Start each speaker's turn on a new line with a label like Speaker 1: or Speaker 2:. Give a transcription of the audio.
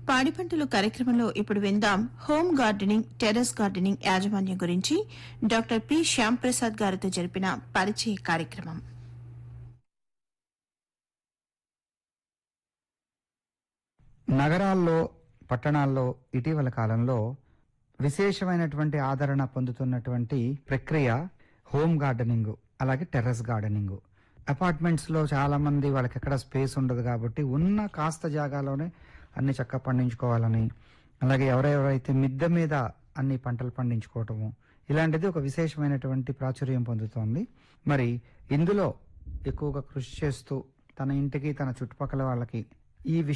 Speaker 1: పాడి పంటలు కార్యక్రమంలో ఇప్పుడు విందాం హోమ్ గార్డెనింగ్ టెర్రస్ గార్డెనింగ్ యాజమాన్యం గురించి డాక్టర్ పి శ్యాంప్రసాద్ గారితో జరిపిన పరిచయ కార్యక్రమం
Speaker 2: నగరాల్లో పట్టణాల్లో ఇటీవల కాలంలో విశేషమైనటువంటి ఆదరణ పొందుతున్నటువంటి ప్రక్రియ హోమ్ గార్డెనింగ్ అలాగే టెర్రస్ గార్డెనింగ్ అపార్ట్మెంట్స్ లో చాలా మంది వాళ్ళకి ఎక్కడ స్పేస్ ఉండదు కాబట్టి ఉన్న కాస్త జాగాలోనే అన్ని చక్క పండించుకోవాలని అలాగే ఎవరెవరైతే మిద్దె మీద అన్ని పంటలు పండించుకోవటము ఇలాంటిది ఒక విశేషమైనటువంటి ప్రాచుర్యం పొందుతోంది మరి ఇందులో ఎక్కువగా కృషి చేస్తూ తన ఇంటికి తన చుట్టుపక్కల వాళ్ళకి ఈ